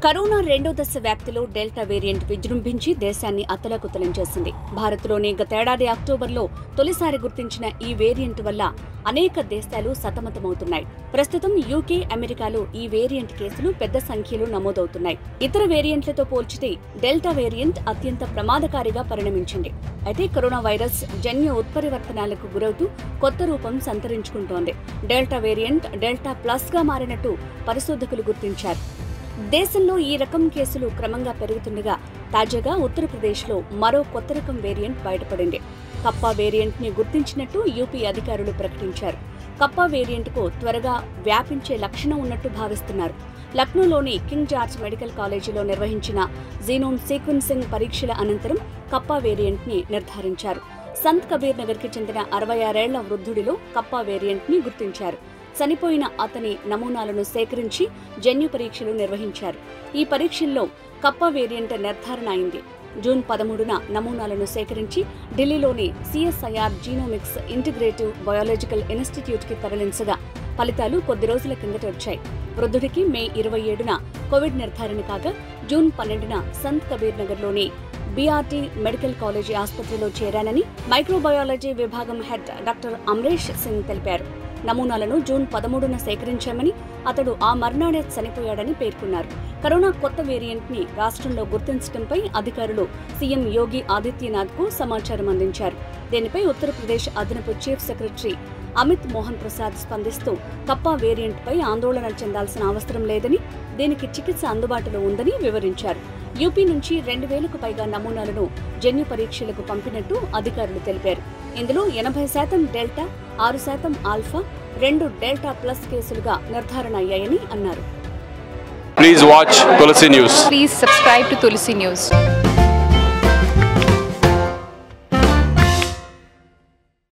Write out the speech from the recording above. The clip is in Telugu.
కరోనా రెండో దశ వ్యాప్తిలో డెల్టా వేరియంట్ విజృంభించి దేశాన్ని అతలాకుతలం చేసింది భారత్లోని గతేడాది అక్టోబర్లో తొలిసారి గుర్తించిన ఈ వేరియంట్ వల్ల అనేక దేశాలు సతమతమవుతున్నాయి ప్రస్తుతం యూకే అమెరికాలో ఈ వేరియంట్ కేసులు పెద్ద సంఖ్యలో నమోదవుతున్నాయి ఇతర వేరియంట్లతో పోల్చితే డెల్టా వేరియంట్ అత్యంత ప్రమాదకారిగా పరిణమించింది అయితే కరోనా వైరస్ జన్యు ఉత్పరివర్తనాలకు గురవుతూ కొత్త రూపం సంతరించుకుంటోంది డెల్టా వేరియంట్ డెల్టా ప్లస్ గా మారినట్టు పరిశోధకులు గుర్తించారు దేశంలో ఈ రకం కేసులు క్రమంగా పెరుగుతుండగా తాజాగా ఉత్తరప్రదేశ్లో మరో కొత్త రకం వేరియంట్ బయటపడింది కప్పా వేరియంట్ ని గుర్తించినట్టు యూపీ అధికారులు ప్రకటించారు కప్పా వేరియంట్ కు త్వరగా వ్యాపించే లక్షణం ఉన్నట్టు భావిస్తున్నారు లక్నోలోని కింగ్ జార్జ్ మెడికల్ కాలేజీలో నిర్వహించిన జీనోమ్ సీక్వెన్సింగ్ పరీక్షల అనంతరం కప్పా వేరియంట్ ని నిర్ధారించారు సంత్ కబీర్ నగర్ కి చెందిన అరవై ఆరేళ్ల వృద్ధుడిలో కప్పా వేరియంట్ ని గుర్తించారు చనిపోయిన అతని నమూనాలను సేకరించి జన్యు పరీక్షలు నిర్వహించారు ఈ పరీక్షల్లో కప్ప వేరియంట్ నిర్ధారణ అయింది జూన్ పదమూడున నమూనాలను సేకరించి ఢిల్లీలోని CSIR genomics integrative biological institute కి తరలించగా ఫలితాలు కొద్ది రోజుల కిందట వచ్చాయి వృద్ధుడికి మే ఇరవై ఏడున కోవిడ్ నిర్ధారణ కాగా జూన్ పన్నెండున సంత్ కబీర్ నగర్లోని బీఆర్టీ మెడికల్ కాలేజీ ఆసుపత్రిలో చేరానని మైక్రోబయాలజీ విభాగం హెడ్ డాక్టర్ అమరేష్ సింగ్ తెలిపారు నమూనాలను జూన్ పదమూడున సేకరించామని అతడు ఆ మర్నాడే చనిపోయాడని పేర్కొన్నారు కరోనా కొత్త వేరియంట్ ని రాష్ట్రంలో గుర్తించడంపై అధికారులు సీఎం యోగి ఆదిత్యనాథ్ కు సమాచారం అందించారు దీనిపై ఉత్తరప్రదేశ్ అదనపు చీఫ్ సెక్రటరీ అమిత్ మోహన్ ప్రసాద్ స్పందిస్తూ కప్పా వేరియంట్ పై ఆందోళన చెందాల్సిన అవసరం లేదని దీనికి చికిత్స అందుబాటులో ఉందని వివరించారు యూపీ నుంచి రెండు వేలకు పైగా నమూనాలను జన్యు పరీక్షలకు పంపినట్టు అధికారులు తెలిపారు ఇందులో ఎనభై శాతం డెల్టా ఆరు శాతం ఆల్ఫా రెండు డెల్టా ప్లస్ కేసులుగా నిర్ధారణ అయ్యాయని అన్నారు Please watch Tulsi News. Please subscribe to Tulsi News.